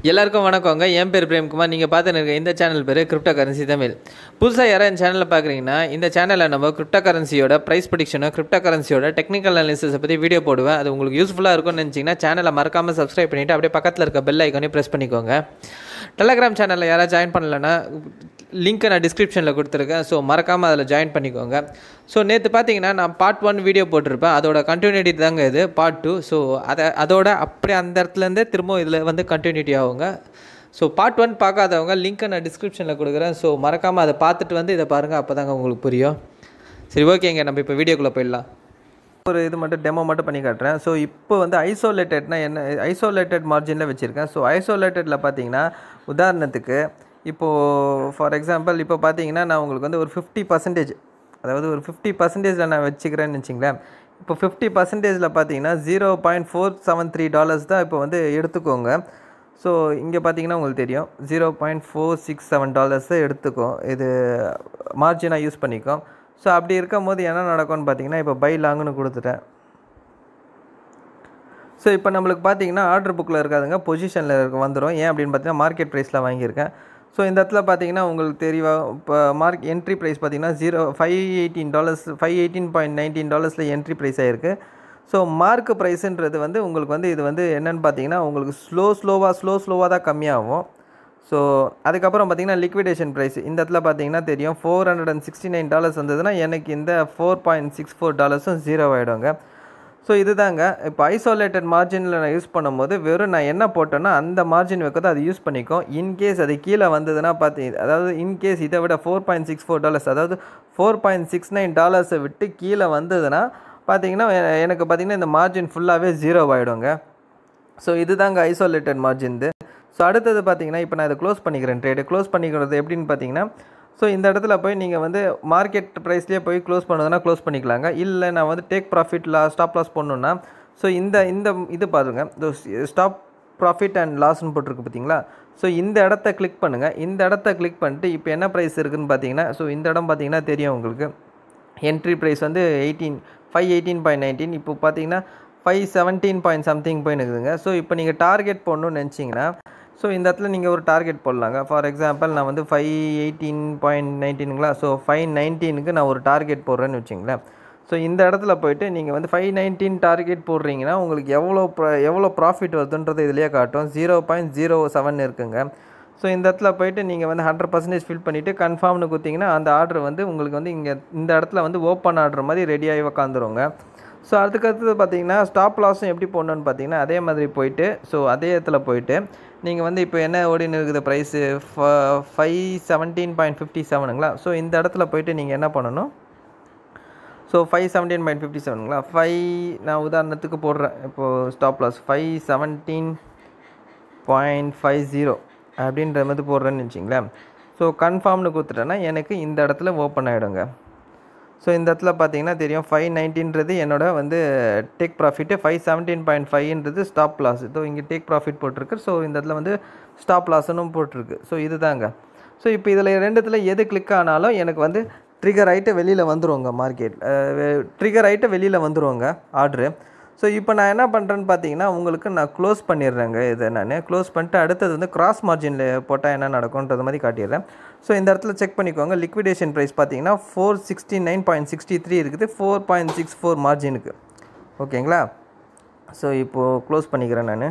எல்லாருக்கும் வணக்கங்க என் பேர் பிரேம்குமார் நீங்கள் பார்த்துன்னு இருக்க இந்த சேனல் பேர் கிரிப்டோ கரன்சி தமிழ் புதுசாக யாராவது இந்த சேனலில் பார்க்குறீங்கன்னா இந்த சேனலில் நம்ம கிரிப்டோ கரன்சியோட ப்ரைஸ் ப்ரிடிக்ஷனோ கிரிப்டோ கரன்சியோட டெக்னிக்கல் அனாலிசிஸை பற்றி வீடியோ போடுவேன் அது உங்களுக்கு யூஸ்ஃபுல்லாக இருக்கும்னு நினச்சிங்கன்னா சேனலை மறக்காமல் சப்ஸ்கிரைப் பண்ணிவிட்டு அப்படியே பக்கத்தில் இருக்க பெல் ஐக்கானே ப்ரெஸ் பண்ணிக்கோங்க டெலகிராம் சேனலில் யாராவது ஜாயின் பண்ணலைன்னா லிங்க்கை நான் டிஸ்கிரிப்ஷனில் கொடுத்துருக்கேன் ஸோ மறக்காமல் அதில் ஜாயின் பண்ணிக்கோங்க ஸோ நேற்று பார்த்தீங்கன்னா நான் பார்ட் ஒன் வீடியோ போட்டிருப்பேன் அதோட கண்டினியூட்டி தாங்க இது பார்ட் டூ ஸோ அதை அதோட அப்படியே அந்த இடத்துலேருந்தே திரும்ப இதில் வந்து கண்டினியூட்டி ஆகுங்க ஸோ பார்ட் ஒன் பார்க்காதவங்க லிங்க்கை நான் டிஸ்கிரிப்ஷனில் கொடுக்குறேன் ஸோ மறக்காமல் அதை பார்த்துட்டு வந்து இதை பாருங்கள் அப்போ தாங்க உங்களுக்கு புரியும் சரி ஓகேங்க நம்ம இப்போ வீடியோக்குள்ளே போயிடலாம் ஒரு இது மட்டும் டெமோ மட்டும் பண்ணி காட்டுறேன் ஸோ இப்போ வந்து ஐசோலேட்டட்னா என்ன ஐசோலேட்டட் மார்ஜினில் வச்சுருக்கேன் ஸோ ஐசோலேட்டடில் பார்த்தீங்கன்னா உதாரணத்துக்கு இப்போது ஃபார் எக்ஸாம்பிள் இப்போ பார்த்தீங்கன்னா நான் உங்களுக்கு வந்து ஒரு ஃபிஃப்டி பர்சன்டேஜ் அதாவது ஒரு ஃபிஃப்டி பர்சன்டேஜில் நான் வச்சுக்கிறேன்னு வச்சிங்களேன் இப்போ ஃபிஃப்டி பர்சன்டேஜில் பார்த்தீங்கன்னா zero point four seven three dollars தான் இப்போ வந்து எடுத்துக்கோங்க ஸோ இங்கே பார்த்தீங்கன்னா உங்களுக்கு தெரியும் zero point four six seven டாலர்ஸை எடுத்துக்கும் இது மார்ஜினாக யூஸ் பண்ணிக்கும் ஸோ அப்படி இருக்கும் போது என்ன நடக்கும்னு பார்த்தீங்கன்னா இப்போ பை லாங்குன்னு கொடுத்துட்டேன் ஸோ இப்போ நம்மளுக்கு பார்த்தீங்கன்னா ஆர்டர் புக்கில் இருக்காதுங்க பொசிஷனில் இருக்க வந்துடும் ஏன் அப்படின்னு பார்த்தீங்கன்னா மார்க்கெட் ப்ரைஸில் வாங்கியிருக்கேன் ஸோ இந்த இடத்துல பார்த்தீங்கன்னா உங்களுக்கு தெரியவா இப்போ மார்க் என்ட்ரி ப்ரைஸ் பார்த்தீங்கன்னா zero five eighteen dollars five eighteen point nineteen டாலர்ஸில் என்ட்ரி ப்ரைஸ் ஆகிருக்கு ஸோ மார்க் ப்ரைஸுன்றது வந்து உங்களுக்கு வந்து இது வந்து என்னென்னு பார்த்தீங்கன்னா உங்களுக்கு ஸ்லோ ஸ்லோவாக ஸ்லோ ஸ்லோவாக தான் கம்மியாகும் ஸோ அதுக்கப்புறம் பார்த்தீங்கன்னா லிக்விடேஷன் ப்ரைஸ் இந்த இடத்துல பார்த்தீங்கன்னா தெரியும் four hundred and sixty nine dollars வந்ததுன்னா எனக்கு இந்த ஃபோர் பாயிண்ட் சிக்ஸ் ஃபோர் டாலர்ஸும் ஜீரோ ஆகிடுங்க ஸோ இதுதாங்க இப்போ ஐசோலேட்டட் மார்ஜினில் நான் யூஸ் பண்ணும்போது வெறும் நான் என்ன போட்டேன்னா அந்த மார்ஜின் வைக்கிறதோ அது யூஸ் பண்ணிக்கும் இன்கேஸ் அது கீழே வந்ததுன்னா பார்த்தி அதாவது இன்கேஸ் இதை விட four point six four dollars அதாவது ஃபோர் பாயிண்ட் சிக்ஸ் நைன் டாலர்ஸை விட்டு கீழே வந்ததுன்னா பார்த்தீங்கன்னா எ- எனக்கு பார்த்தீங்கன்னா இந்த மார்ஜின் ஃபுல்லாகவே ஜீரோ ஆகிடுங்க ஸோ இதுதாங்க ஐசோலேட்டட் மார்ஜின் ஸோ அடுத்தது பார்த்தீங்கன்னா இப்போ நான் இதை க்ளோஸ் பண்ணிக்கிறேன் ட்ரேடு க்ளோஸ் பண்ணிக்கிறது எப்படின்னு பார்த்தீங்கன்னா ஸோ இந்த இடத்துல போய் நீங்கள் வந்து மார்க்கெட் ப்ரைஸ்லேயே போய் க்ளோஸ் பண்ணுறதுனா க்ளோஸ் பண்ணிக்கலாங்க இல்லை நான் வந்து டேக் ப்ராஃபிட் லா ஸ்டாப் லாஸ் பண்ணணுன்னா ஸோ இந்த இந்த இது பாருங்க ஸ்டாப் ப்ராஃபிட் அண்ட் லாஸ்ன்னு போட்டிருக்கு பார்த்தீங்களா ஸோ இந்த இடத்த கிளிக் பண்ணுங்கள் இந்த இடத்த கிளிக் பண்ணிட்டு இப்போ என்ன ப்ரைஸ் இருக்குன்னு பார்த்தீங்கன்னா ஸோ இந்த இடம் பார்த்தீங்கன்னா தெரியும் உங்களுக்கு என்ட்ரி ப்ரைஸ் வந்து eighteen five eighteen point nineteen இப்போ பார்த்தீங்கன்னா ஃபைவ் செவன்டீன் பாயிண்ட் சம்திங் போய் இருக்குதுங்க ஸோ இப்போ நீங்கள் டார்கெட் போடணும்னு நினச்சிங்கன்னா ஸோ இந்த இடத்துல நீங்கள் ஒரு டார்கெட் போடலாங்க ஃபார் எக்ஸாம்பிள் நான் வந்து ஃபைவ் எயிட்டீன் பாயிண்ட் நைன்டீனுங்களா ஸோ ஃபைவ் நைன்டீனுக்கு நான் ஒரு டார்கெட் போடுறேன்னு வச்சுங்களேன் ஸோ இந்த இடத்துல போயிட்டு நீங்கள் வந்து ஃபைவ் நைன்டீன் டார்கெட் போடுறீங்கன்னா உங்களுக்கு எவ்வளோ ப்ர- எவ்வளோ ப்ராஃபிட் வருதுன்றது இதுலேயே காட்டும் ஜீரோ பாயிண்ட் ஜீரோ செவன் இருக்குங்க ஸோ இந்த இடத்துல போயிட்டு நீங்கள் வந்து ஹண்ட்ரட் பர்சன்டேஜ் ஃபில் பண்ணிவிட்டு கன்ஃபார்ம்னு கொடுத்தீங்கன்னா அந்த ஆர்டர் வந்து உங்களுக்கு வந்து இங்கே இந்த இடத்துல வந்து ஓப்பன் ஆர்டர் மாதிரி ரெடியாகி உக்காந்துருங்க ஸோ அதுக்கு அடுத்தது பார்த்தீங்கன்னா ஸ்டாப் லாஸும் எப்படி போடணுன்னு பார்த்தீங்கன்னா அதே மாதிரி போயிட்டு ஸோ அதே இடத்துல போயிட்டு நீங்கள் வந்து இப்போ என்ன ஓடின்னு இருக்குது price five seventeen point fifty செவனுங்களா ஸோ இந்த இடத்துல போயிட்டு நீங்கள் என்ன பண்ணணும் so five seventeen point fifty செவனுங்களா ஃபைவ் நான் உதாரணத்துக்கு போடுறேன் இப்போது stop loss five seventeen point five zero அப்படின்ற மாதிரி போடுறேன்னு வச்சிங்களேன் ஸோ கன்ஃபார்ம்னு கொடுத்துட்டேன்னா எனக்கு இந்த இடத்துல ஓப்பன் ஆகிடுங்க ஸோ இந்த இடத்துல பார்த்தீங்கன்னா தெரியும் ஃபைவ் நைன்டீன்றது என்னோட வந்து take profit five seventeen point ஃபைவ்ன்றது ஸ்டாப் லாஸ் இதோ இங்கே டேக் ப்ராஃபிட் போட்டிருக்கு ஸோ இந்த இடத்துல வந்து ஸ்டாப் லாஸ்னும் போட்டிருக்கு ஸோ இதுதாங்க ஸோ இப்போ இதில் ரெண்டுத்தில் எது கிளிக் ஆனாலும் எனக்கு வந்து ட்ரிகர் ஆகிட்டு வெளியில் வந்துருவோங்க மார்க்கெட் ட்ரிகர் ஆகிட்டு வெளியில் வந்துருவோங்க ஆர்டரு ஸோ இப்போ நான் என்ன பண்ணுறேன்னு பார்த்தீங்கன்னா உங்களுக்கு நான் க்ளோஸ் பண்ணிடுறேங்க இதை நான் க்ளோஸ் பண்ணிட்டு அடுத்தது வந்து கிராஸ் மார்ஜினில் போட்டால் என்ன நடக்கும்ன்றது மாதிரி காட்டிடுறேன் ஸோ இந்த இடத்துல செக் பண்ணிக்கோங்க லிக்விடேஷன் ப்ரைஸ் பார்த்தீங்கன்னா four sixty nine point sixty three இருக்குது ஃபோர் பாயிண்ட் சிக்ஸ் ஃபோர் மார்ஜினுக்கு ஓகேங்களா ஸோ இப்போது க்ளோஸ் பண்ணிக்கிறேன் நான்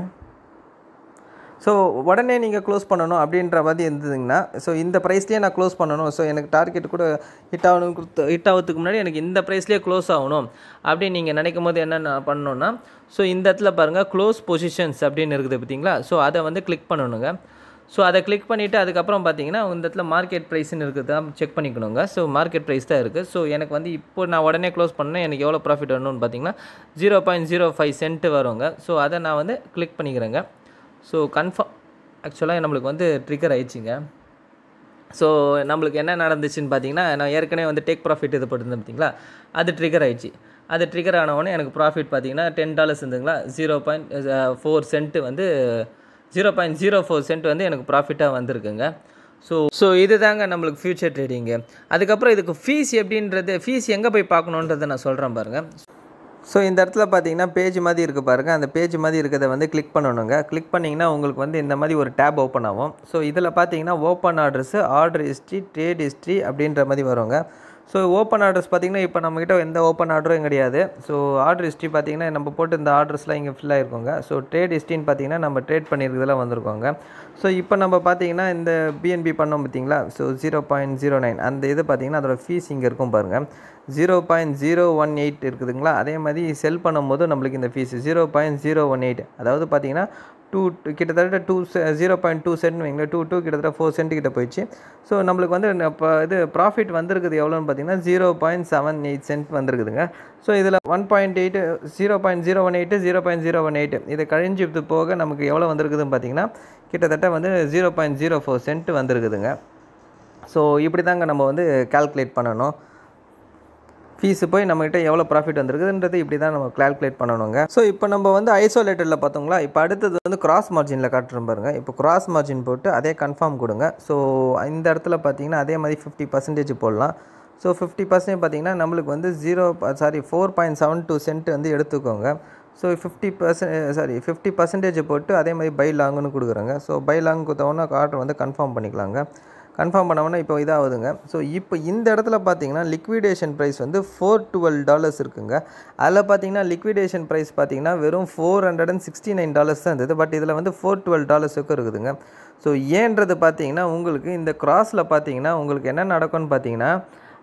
ஸோ உடனே நீங்கள் க்ளோஸ் பண்ணணும் அப்படின்ற மாதிரி இருந்ததுங்கன்னா ஸோ இந்த ப்ரைஸ்லேயே நான் க்ளோஸ் பண்ணணும் ஸோ எனக்கு டார்கெட் கூட ஹிட் ஆகணும் கொடுத்து ஹிட் ஆகிறதுக்கு முன்னாடி எனக்கு இந்த ப்ரைஸ்லேயே க்ளோஸ் ஆகணும் அப்படின்னு நீங்கள் நினைக்கும் போது என்ன பண்ணணும்னா ஸோ இந்த இடத்துல பாருங்கள் க்ளோஸ் பொசிஷன்ஸ் அப்படின்னு இருக்குது பார்த்தீங்களா ஸோ அதை வந்து கிளிக் பண்ணணுங்க ஸோ அதை கிளிக் பண்ணிவிட்டு அதுக்கப்புறம் பார்த்தீங்கன்னா இந்த இடத்துல மார்க்கெட் ப்ரைஸ்னு இருக்குது தான் செக் பண்ணிக்கணுங்க ஸோ மார்க்கெட் ப்ரைஸ் தான் இருக்குது ஸோ எனக்கு வந்து இப்போ நான் உடனே க்ளோஸ் பண்ணேன் எனக்கு எவ்வளோ ப்ராஃபிட் வரணும்னு பார்த்தீங்கன்னா zero point zero five cent வருங்க ஸோ அதை நான் வந்து கிளிக் பண்ணிக்கிறேங்க ஸோ கன்ஃபார்ம் ஆக்சுவலாக நம்மளுக்கு வந்து ட்ரிகர் ஆயிடுச்சுங்க ஸோ நம்மளுக்கு என்ன நடந்துச்சுன்னு பார்த்தீங்கன்னா நான் ஏற்கனவே வந்து டேக் ப்ராஃபிட் இது போட்டிருந்தேன் பார்த்தீங்களா அது ட்ரிகர் ஆயிடுச்சு அது ட்ரிகர் ஆனவொடனே எனக்கு ப்ராஃபிட் பார்த்தீங்கன்னா டென் டாலர்ஸ் இருந்துங்களா ஜீரோ பாயிண்ட் ஃபோர் சென்ட்டு வந்து zero point zero four cent வந்து எனக்கு ப்ராஃபிட்டாக வந்திருக்குங்க ஸோ ஸோ இது தாங்க நம்மளுக்கு ஃப்யூச்சர் ட்ரேடிங்கு அதுக்கப்புறம் இதுக்கு ஃபீஸ் எப்படின்றது ஃபீஸ் எங்கே போய் பார்க்கணுன்றதை நான் சொல்கிறேன் பாருங்கள் ஸோ இந்த இடத்துல பார்த்தீங்கன்னா பேஜ் மாதிரி இருக்குது பாருங்கள் அந்த பேஜ் மாதிரி இருக்கிறத வந்து கிளிக் பண்ணணுங்க கிளிக் பண்ணிங்கன்னா உங்களுக்கு வந்து இந்த மாதிரி ஒரு டேப் ஓப்பன் ஆகும் ஸோ இதில் பார்த்தீங்கன்னா open orders order history trade history அப்படின்ற மாதிரி வருங்க ஸோ ஓப்பன் ஆர்டர்ஸ் பார்த்தீங்கன்னா இப்போ நம்மக்கிட்ட எந்த ஓப்பன் ஆர்டரும் கிடையாது ஸோ ஆர்டர் ஹிஸ்ட்ரி பார்த்தீங்கன்னா நம்ம போட்டு இந்த ஆர்டர்ஸ்லாம் இங்கே ஃபில் ஆகிருக்கோங்க ஸோ ட்ரேட் ஹிஸ்ட்ரின்னு பார்த்தீங்கன்னா நம்ம ட்ரேட் பண்ணியிருக்கிறதுலாம் வந்திருக்கோங்க ஸோ இப்போ நம்ம பார்த்தீங்கன்னா இந்த பிஎன்பி பண்ணோம் பார்த்தீங்களா so zero point zero nine அந்த இது பார்த்தீங்கன்னா அதோட ஃபீஸ் இங்கே இருக்கும் பாருங்கள் zero point zero one eight இருக்குதுங்களா அதே மாதிரி செல் பண்ணும்போது நம்மளுக்கு இந்த fees zero point zero one eight அதாவது பார்த்தீங்கன்னா டூ கிட்டத்தட்ட two zero point two cent வைங்களேன் டூ டூ கிட்டத்தட்ட ஃபோர் சென்ட் கிட்ட போயிடுச்சு ஸோ நம்மளுக்கு வந்து இப்போ இது ப்ராஃபிட் வந்திருக்குது எவ்வளோன்னு பார்த்தீங்கன்னா zero point seven eight cent வந்திருக்குதுங்க ஸோ இதில் one point eight zero point zero one eight zero point zero one eight இதை கழிஞ்சு போக நமக்கு எவ்வளோ வந்திருக்குதுன்னு பார்த்தீங்கன்னா கிட்டத்தட்ட வந்து zero point zero four cent வந்திருக்குதுங்க ஸோ இப்படி தாங்க நம்ம வந்து கால்குலேட் பண்ணணும் ஃபீஸு போய் நம்மகிட்ட எவ்வளோ ப்ராஃபிட் வந்திருக்குதுன்றது இப்படி தான் நம்ம கால்குலேட் பண்ணணுங்க ஸோ இப்போ நம்ம வந்து ஐசோலேட்டரில் பார்த்தோங்களா இப்போ அடுத்தது வந்து கிராஸ் மார்ஜினில் காட்டுறோம் பாருங்க இப்போ கிராஸ் மார்ஜின் போட்டு அதே கன்ஃபார்ம் கொடுங்க ஸோ இந்த இடத்துல பார்த்தீங்கன்னா அதே மாதிரி ஃபிஃப்டி பர்சன்டேஜ் போடலாம் ஸோ ஃபிஃப்டி பர்சன்டேஜ் பார்த்தீங்கன்னா நம்மளுக்கு வந்து zero sorry four point seven two cent வந்து எடுத்துக்கோங்க so fifty percent sorry fifty percentage போட்டு அதே மாதிரி பை லாங்குன்னு கொடுக்குறோங்க ஸோ பை லாங் கொடுத்தோன்னா ஆர்டர் வந்து கன்ஃபார்ம் பண்ணிக்கலாங்க கன்ஃபார்ம் பண்ணோம்னா இப்போ இதாகுதுங்க ஸோ இப்போ இந்த இடத்துல பார்த்தீங்கன்னா லிக்விடேஷன் ப்ரைஸ் வந்து ஃபோர் டுவெல் டாலர்ஸ் இருக்குங்க அதில் பார்த்தீங்கன்னா லிக்விடேஷன் ப்ரைஸ் பார்த்தீங்கன்னா வெறும் four hundred and sixty nine dollars தான் இருந்தது பட் இதில் வந்து ஃபோர் டுவெல் டாலர்ஸுக்கும் இருக்குதுங்க ஸோ ஏன்றது பார்த்தீங்கன்னா உங்களுக்கு இந்த கிராஸில் பார்த்தீங்கன்னா உங்களுக்கு என்ன நடக்கும்னு பார்த்தீங்கன்னா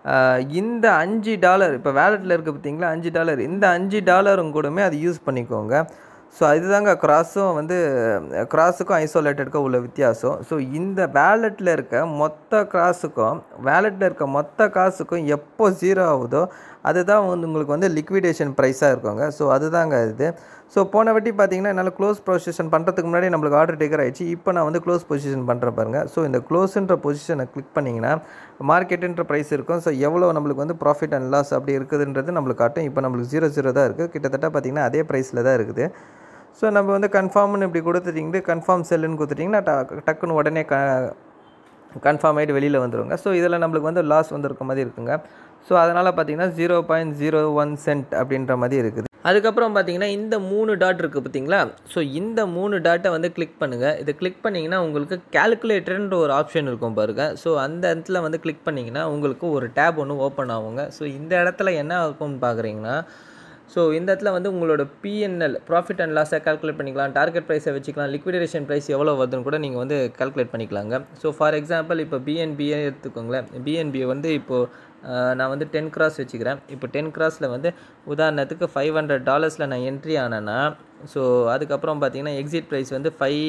இந்த அஞ்சு டாலர் இப்போ வேலெட்டில் இருக்குது பார்த்தீங்களா அஞ்சு டாலர் இந்த அஞ்சு டாலரும் கூடமே அது யூஸ் பண்ணிக்கோங்க ஸோ இதுதாங்க கிராஸும் வந்து கிராஸுக்கும் ஐசோலேட்டடுக்கும் உள்ள வித்தியாசம் ஸோ இந்த வேலெட்டில் இருக்க மொத்த கிராஸுக்கும் வேலெட்டில் இருக்க மொத்த காசுக்கும் எப்போ ஜீரோ ஆகுதோ அதுதான் வந்து உங்களுக்கு வந்து லிக்விடேஷன் ப்ரைஸாக இருக்குங்க ஸோ அதுதாங்க இது ஸோ போன வாட்டி பார்த்தீங்கன்னா என்னால் க்ளோஸ் பொசிஷன் பண்ணுறதுக்கு முன்னாடி நம்மளுக்கு ஆர்டர் டேக்கர் ஆயிடுச்சு இப்போ நான் வந்து க்ளோஸ் பொசிஷன் பண்ணுறேன் பாருங்கள் ஸோ இந்த க்ளோஸுன்ற பொசிஷனை கிளிக் பண்ணிங்கன்னா மார்க்கெட்டுன்ற ப்ரைஸ் இருக்கும் ஸோ எவ்வளோ நம்மளுக்கு வந்து ப்ராஃபிட் அண்ட் லாஸ் அப்படி இருக்குதுன்றது நம்மளுக்கு காட்டும் இப்போ நம்மளுக்கு ஜீரோ ஜீரோ தான் இருக்குது கிட்டத்தட்ட பார்த்திங்கன்னா அதே ப்ரைஸில் தான் இருக்குது ஸோ நம்ம வந்து கன்ஃபார்ம்னு இப்படி கொடுத்துட்டிங்கன்னா கன்ஃபார்ம் செல்லுன்னு கொடுத்துட்டிங்கன்னா டக்குன்னு உடனே க கன்ஃபார்ம் ஆகிட்டு வெளியில் வந்துடுங்க ஸோ இதில் நம்மளுக்கு வந்து லாஸ் வந்திருக்க மாதிரி இருக்குங்க ஸோ அதனால் பார்த்தீங்கன்னா zero point zero one cent அப்படின்ற மாதிரி இருக்குது அதுக்கப்புறம் பார்த்தீங்கன்னா இந்த மூணு டாட் இருக்குது பார்த்தீங்களா ஸோ இந்த மூணு டாட்டை வந்து கிளிக் பண்ணுங்கள் இதை கிளிக் பண்ணிங்கன்னா உங்களுக்கு கேல்குலேட்டர்ன்ற ஒரு ஆப்ஷன் இருக்கும் பாருங்க ஸோ அந்த இடத்துல வந்து கிளிக் பண்ணிங்கன்னா உங்களுக்கு ஒரு டேப் ஒன்று ஓப்பன் ஆகுங்க ஸோ இந்த இடத்துல என்ன இருக்கும்னு பார்க்குறீங்கன்னா ஸோ இந்த இடத்துல வந்து உங்களோட பிஎன்எல் ப்ராஃபிட் அண்ட் லாஸை கால்குலேட் பண்ணிக்கலாம் டார்கெட் ப்ரைஸை வச்சுக்கலாம் லிக்விடேஷன் ப்ரைஸ் எவ்வளோ வருதுன்னு கூட நீங்கள் வந்து கால்குலேட் பண்ணிக்கலாங்க ஸோ ஃபார் எக்ஸாம்பிள் இப்போ பிஎன்பியை எடுத்துக்கோங்களேன் பிஎன்பியை வந்து இப்போது நான் வந்து டென் கிராஸ் வச்சுக்கிறேன் இப்போ டென் கிராஸில் வந்து உதாரணத்துக்கு ஃபைவ் ஹண்ட்ரட் டாலர்ஸில் நான் என்ட்ரி ஆனேன்னா ஸோ அதுக்கப்புறம் பார்த்தீங்கன்னா எக்ஸிட் ப்ரைஸ் வந்து five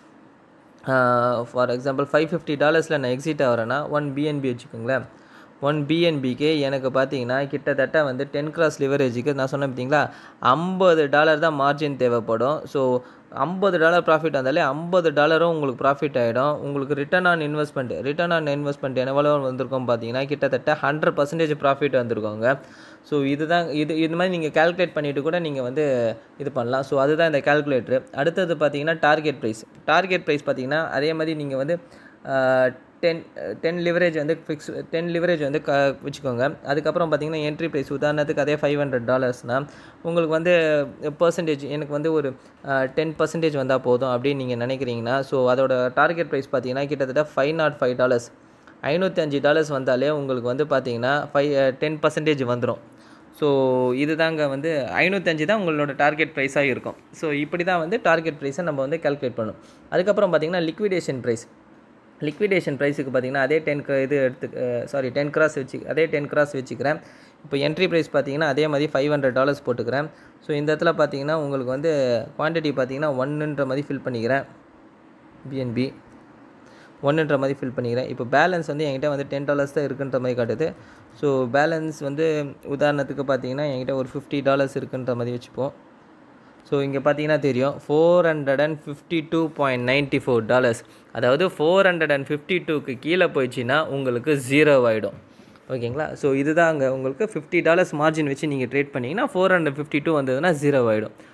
for example five fifty டாலர்ஸில் நான் எக்ஸிட் ஆகிறேன்னா ஒன் பிஎன்பி வச்சுக்கோங்களேன் ஒன் பிஎன்பிக்கு எனக்கு பார்த்தீங்கன்னா கிட்டத்தட்ட வந்து டென் கிராஸ் லிவரேஜுக்கு நான் சொன்னேன் பார்த்தீங்களா ஐம்பது டாலர் தான் மார்ஜின் தேவைப்படும் ஸோ ஐம்பது டாலர் ப்ராஃபிட் வந்தாலே ஐம்பது டாலரும் உங்களுக்கு ப்ராஃபிட் ஆகிடும் உங்களுக்கு return on investment return on investment எவ்வளோ வந்திருக்கும் பார்த்தீங்கன்னா கிட்டத்தட்ட ஹண்ட்ரட் பர்சன்டேஜ் ப்ராஃபிட் வந்திருக்கோங்க ஸோ இதுதான் இது இது மாதிரி நீங்கள் கால்குலேட் பண்ணிவிட்டு கூட நீங்கள் வந்து இது பண்ணலாம் ஸோ அதுதான் இந்த கால்குலேட்டர் அடுத்தது பார்த்தீங்கன்னா டார்கெட் ப்ரைஸ் டார்கெட் ப்ரைஸ் பார்த்தீங்கன்னா அதே மாதிரி நீங்கள் வந்து டென் டென் லிவரேஜ் வந்து ஃபிக்ஸ் டென் லிவரேஜ் வந்து க வச்சுக்கோங்க அதுக்கப்புறம் பார்த்தீங்கன்னா என்ட்ரி ப்ரைஸ் உதாரணத்துக்கு அதே ஃபைவ் ஹண்ட்ரட் டாலர்ஸ்னால் உங்களுக்கு வந்து பர்சன்டேஜ் எனக்கு வந்து ஒரு டென் பர்சன்டேஜ் வந்தால் போதும் அப்படின்னு நீங்கள் நினைக்கிறீங்கன்னா ஸோ அதோட டார்கெட் ப்ரைஸ் பார்த்தீங்கன்னா கிட்டத்தட்ட ஃபைவ் நாட் ஃபைவ் டாலர்ஸ் ஐநூற்றி அஞ்சு டாலர்ஸ் வந்தாலே உங்களுக்கு வந்து பார்த்தீங்கன்னா ஃபைவ் டென் பர்சன்டேஜ் வந்துடும் ஸோ இதுதாங்க வந்து ஐநூற்றஞ்சு தான் உங்களோட டார்கெட் ப்ரைஸாக இருக்கும் ஸோ இப்படி தான் வந்து டார்கெட் ப்ரைஸை நம்ம வந்து கால்குலேட் பண்ணணும் அதுக்கப்புறம் பார்த்தீங்கன்னா லிக்விடேஷன் ப்ரைஸ் லிக்விடேஷன் ப்ரைஸுக்கு பார்த்தீங்கன்னா அதே டென் இது எடுத்து சாரி டென் கிராஸ் வச்சு அதே டென் கிராஸ் வச்சுக்கிறேன் இப்போ என்ட்ரி ப்ரைஸ் பார்த்தீங்கன்னா அதே மாதிரி ஃபைவ் ஹண்ட்ரட் டாலர்ஸ் போட்டுக்கிறேன் ஸோ இந்த இடத்துல பார்த்தீங்கன்னா உங்களுக்கு வந்து குவான்டிட்டி பார்த்தீங்கன்னா ஒன்றுன்ற மாதிரி ஃபில் பண்ணிக்கிறேன் பிஎன்பி ஒன்றுன்ற மாதிரி ஃபில் பண்ணிக்கிறேன் இப்போ பேலன்ஸ் வந்து என்கிட்ட வந்து டென் டாலர்ஸ் தான் இருக்குன்ற மாதிரி காட்டுது ஸோ பேலன்ஸ் வந்து உதாரணத்துக்கு பார்த்தீங்கன்னா என்கிட்ட ஒரு ஃபிஃப்டி டாலர்ஸ் இருக்குன்ற மாதிரி வச்சுப்போம் ஸோ இங்கே பார்த்தீங்கன்னா தெரியும் four hundred and fifty two point ninety four dollars அதாவது ஃபோர் ஹண்ட்ரட் அண்ட் ஃபிஃப்டி டூக்கு கீழே போயிடுச்சுன்னா உங்களுக்கு ஜீரோ ஆகிடும் ஓகேங்களா ஸோ இதுதான் அங்கே உங்களுக்கு ஃபிஃப்டி டாலர்ஸ் மார்ஜின் வச்சு நீங்கள் ட்ரேட் பண்ணிங்கன்னா ஃபோர் ஹண்ட்ரட் ஃபிஃப்டி டூ வந்ததுன்னா ஜீரோ ஆகிடும் ஸோ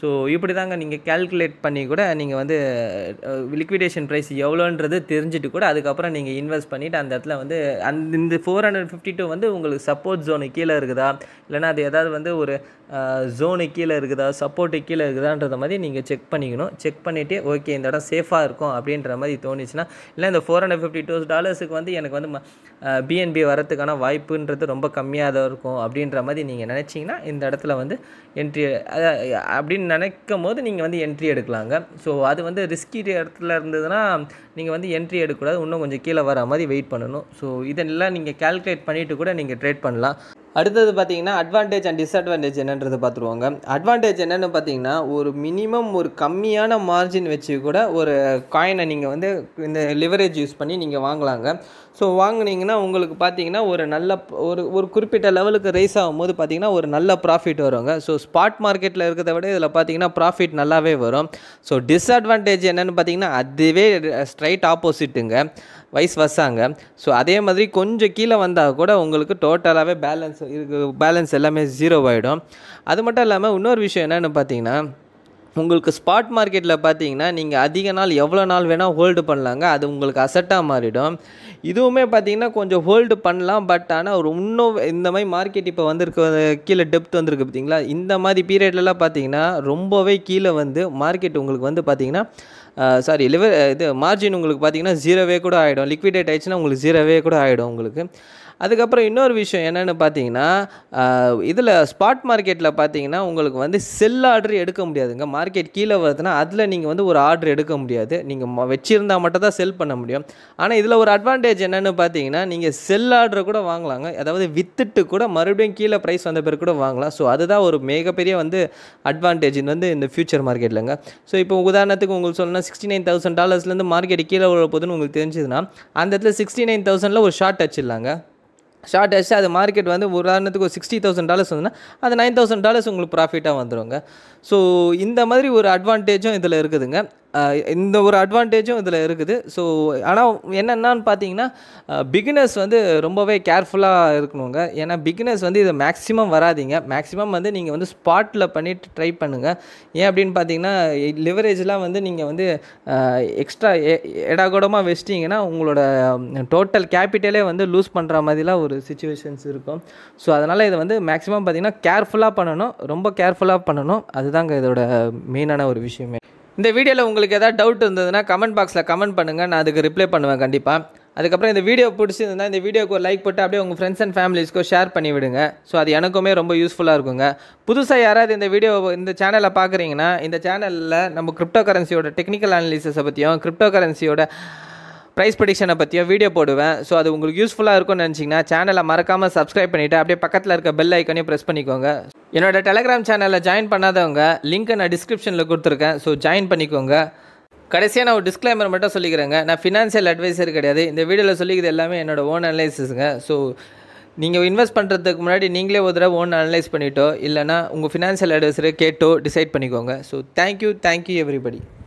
ஸோ இப்படி தாங்க நீங்கள் கேல்குலேட் பண்ணி கூட நீங்கள் வந்து லிக்விடேஷன் ப்ரைஸ் எவ்வளோன்றது தெரிஞ்சுட்டு கூட அதுக்கப்புறம் நீங்கள் இன்வெஸ்ட் பண்ணிவிட்டு அந்த இடத்துல வந்து அந்த இந்த ஃபோர் ஹண்ட்ரட் ஃபிஃப்டி டூ வந்து உங்களுக்கு சப்போர்ட் ஜோனு கீழே இருக்குதா இல்லைனா அது ஏதாவது வந்து ஒரு ஜோனு கீழே இருக்குதா சப்போர்ட்டு கீழே இருக்குதான்றத மாதிரி நீங்கள் செக் பண்ணிக்கணும் செக் பண்ணிவிட்டு ஓகே இந்த இடம் சேஃபாக இருக்கும் அப்படின்ற மாதிரி தோணுச்சுன்னா இல்லை இந்த ஃபோர் ஹண்ட்ரட் ஃபிஃப்டி டூ டாலர்ஸுக்கு வந்து எனக்கு வந்து பிஎன்பி வரத்துக்கான வாய்ப்புன்றது ரொம்ப கம்மியாக தான் இருக்கும் அப்படின்ற மாதிரி நீங்கள் நினச்சிங்கன்னா இந்த இடத்துல வந்து என்ட்ரி அப்படின்னு நினைக்கும் போது நீங்கள் வந்து என்ட்ரி எடுக்கலாங்க ஸோ அது வந்து ரிஸ்கி இடத்துல இருந்ததுன்னா நீங்கள் வந்து என்ட்ரி எடுக்கக்கூடாது இன்னும் கொஞ்சம் கீழே வர மாதிரி வெயிட் பண்ணணும் ஸோ இதெல்லாம் நீங்கள் கேல்குலேட் பண்ணிவிட்டு கூட நீங்கள் ட்ரேட் பண்ணலாம் அடுத்தது பார்த்தீங்கன்னா அட்வான்டேஜ் அண்ட் டிஸ்அட்வான்டேஜ் என்னன்றது பார்த்துருவாங்க அட்வான்டேஜ் என்னென்னு பார்த்தீங்கன்னா ஒரு மினிமம் ஒரு கம்மியான மார்ஜின் வச்சு கூட ஒரு காயினை நீங்கள் வந்து இந்த லிவரேஜ் யூஸ் பண்ணி நீங்கள் வாங்கலாங்க ஸோ வாங்குனீங்கன்னா உங்களுக்கு பார்த்தீங்கன்னா ஒரு நல்ல ஒரு ஒரு குறிப்பிட்ட லெவலுக்கு ரைஸ் ஆகும்போது பார்த்தீங்கன்னா ஒரு நல்ல ப்ராஃபிட் வருவாங்க ஸோ ஸ்பாட் மார்க்கெட்டில் இருக்கிறத விட இதில் பார்த்தீங்கன்னா ப்ராஃபிட் நல்லாவே வரும் ஸோ டிஸ்அட்வான்டேஜ் என்னென்னு பார்த்தீங்கன்னா அதுவே ஸ்ட்ரைட் ஆப்போசிட்டுங்க வைஸ் வர்ஸாங்க ஸோ அதே மாதிரி கொஞ்சம் கீழே வந்தால் கூட உங்களுக்கு டோட்டலாகவே பேலன்ஸ் இருக்கு பேலன்ஸ் எல்லாமே ஜீரோ ஆகிடும் அது மட்டும் இல்லாமல் இன்னொரு விஷயம் என்னென்னு பார்த்தீங்கன்னா உங்களுக்கு ஸ்பாட் மார்க்கெட்டில் பார்த்தீங்கன்னா நீங்கள் அதிக நாள் எவ்வளோ நாள் வேணால் ஹோல்டு பண்ணலாங்க அது உங்களுக்கு அசட்டாக மாறிடும் இதுவுமே பார்த்தீங்கன்னா கொஞ்சம் ஹோல்டு பண்ணலாம் பட் ஆனால் ஒரு இன்னும் இந்த மாதிரி மார்க்கெட் இப்போ வந்திருக்க கீழே டெப்த் வந்திருக்கு பார்த்தீங்களா இந்த மாதிரி பீரியட்லலாம் பார்த்தீங்கன்னா ரொம்பவே கீழே வந்து மார்க்கெட் உங்களுக்கு வந்து பார்த்தீங்கன்னா சாரி லிவர் இது மார்ஜின் உங்களுக்கு பார்த்தீங்கன்னா ஜீரோவே கூட ஆகிடும் லிக்விடேட் ஆயிடுச்சுன்னா உங்களுக்கு ஜீரோவே கூட ஆகிடும் உங்களுக்கு அதுக்கப்புறம் இன்னொரு விஷயம் என்னென்னு பார்த்தீங்கன்னா இதில் ஸ்பாட் மார்க்கெட்டில் பார்த்தீங்கன்னா உங்களுக்கு வந்து செல் ஆர்டர் எடுக்க முடியாதுங்க மார்க்கெட் கீழே வருதுன்னா அதில் நீங்கள் வந்து ஒரு ஆர்டர் எடுக்க முடியாது நீங்கள் வச்சுருந்தா மட்டும் தான் செல் பண்ண முடியும் ஆனால் இதில் ஒரு அட்வான்டேஜ் என்னென்னு பார்த்தீங்கன்னா நீங்கள் செல் ஆர்டர் கூட வாங்கலாங்க அதாவது வித்துட்டு கூட மறுபடியும் கீழே ப்ரைஸ் வந்த பிறகு கூட வாங்கலாம் ஸோ அதுதான் ஒரு மிகப்பெரிய வந்து அட்வான்டேஜ் வந்து இந்த ஃபியூச்சர் மார்க்கெட்லங்க ஸோ இப்போ உதாரணத்துக்கு உங்களுக்கு சொல்லணும்னா சிக்ஸ்டி நைன் தௌசண்ட் டாலர்ஸ்லேருந்து மார்க்கெட் கீழே விழ போதுன்னு உங்களுக்கு தெரிஞ்சதுன்னா அந்த இடத்துல சிக்ஸ்டி நைன் தௌசண்டில் ஒரு ஷார்ட் வச்சிடலாங்க ஷார்ட் அடிச்சு அது மார்க்கெட் வந்து உதாரணத்துக்கு ஒரு சிக்ஸ்டி தௌசண்ட் டாலர்ஸ் வந்துன்னா அது நைன் தௌசண்ட் டாலர்ஸ் உங்களுக்கு ப்ராஃபிட்டாக வந்துடுங்க ஸோ இந்த மாதிரி ஒரு அட்வான்டேஜும் இதில் இருக்குதுங்க இந்த ஒரு அட்வான்டேஜும் இதில் இருக்குது ஸோ ஆனால் என்னென்னு பார்த்தீங்கன்னா பிகினர்ஸ் வந்து ரொம்பவே கேர்ஃபுல்லாக இருக்கணுங்க ஏன்னா பிகினர்ஸ் வந்து இதை மேக்ஸிமம் வராதிங்க மேக்ஸிமம் வந்து நீங்கள் வந்து ஸ்பாட்டில் பண்ணிவிட்டு ட்ரை பண்ணுங்கள் ஏன் அப்படின்னு பார்த்தீங்கன்னா லிவரேஜ்லாம் வந்து நீங்கள் வந்து எக்ஸ்ட்ரா எடாகூடமாக வச்சிட்டிங்கன்னா உங்களோட டோட்டல் கேபிட்டலே வந்து லூஸ் பண்ணுற மாதிரிலாம் ஒரு சுச்சுவேஷன்ஸ் இருக்கும் ஸோ அதனால் இதை வந்து மேக்ஸிமம் பார்த்தீங்கன்னா கேர்ஃபுல்லாக பண்ணணும் ரொம்ப கேர்ஃபுல்லாக பண்ணணும் அதுதாங்க இதோட மெயினான ஒரு விஷயமே இந்த வீடியோவில் உங்களுக்கு எதாவது டவுட் இருந்ததுன்னா கமெண்ட் பாக்ஸில் கமெண்ட் பண்ணுங்கள் நான் அதுக்கு ரிப்ளை பண்ணுவேன் கண்டிப்பாக அதுக்கப்புறம் இந்த வீடியோ பிடிச்சிருந்தா இந்த வீடியோக்கு ஒரு லைக் போட்டு அப்படியே உங்கள் ஃப்ரெண்ட்ஸ் அண்ட் ஃபேமிலிஸ்க்கோ ஷேர் பண்ணி விடுங்க ஸோ அது எனக்குமே ரொம்ப யூஸ்ஃபுல்லாக இருக்குங்க புதுசாக யாராவது இந்த வீடியோ இந்த சேனலை பார்க்குறீங்கன்னா இந்த சேனலில் நம்ம கிரிப்டோ கரன்சியோட டெக்னிக்கல் அனாலிசிஸை பற்றியும் கிரிப்டோ கரன்சியோட ப்ரைஸ் ப்ரடிக்ஷனை பற்றியும் வீடியோ போடுவேன் ஸோ அது உங்களுக்கு யூஸ்ஃபுல்லாக இருக்கும்னு நினச்சிங்கன்னா சேனலை மறக்காமல் சப்ஸ்கிரைப் பண்ணிவிட்டு அப்படியே பக்கத்தில் இருக்க பெல் ஐக்கனையும் ப்ரெஸ் பண்ணிக்கோங்க என்னோட டெலகிராம் சேனலில் ஜாயின் பண்ணாதவங்க லிங்க்கை நான் டிஸ்கிரிப்ஷனில் கொடுத்துருக்கேன் ஸோ ஜாயின் பண்ணிக்கோங்க கடைசியாக நான் ஒரு டிஸ்க்ளைமர் மட்டும் சொல்லிக்கிறேங்க நான் ஃபினான்ஷியல் அட்வைசர் கிடையாது இந்த வீடியோவில் சொல்லிக்கிறது எல்லாமே என்னோட ஓன் அனலைசிஸுங்க ஸோ நீங்கள் இன்வெஸ்ட் பண்ணுறதுக்கு முன்னாடி நீங்களே ஒரு தடவை ஓன் அனலைஸ் பண்ணிட்டோ இல்லைனா உங்கள் ஃபினான்ஷியல் அட்வைசரை கேட்டோ டிசைட் பண்ணிக்கோங்க ஸோ தேங்க்யூ தேங்க்யூ எவ்ரிபடி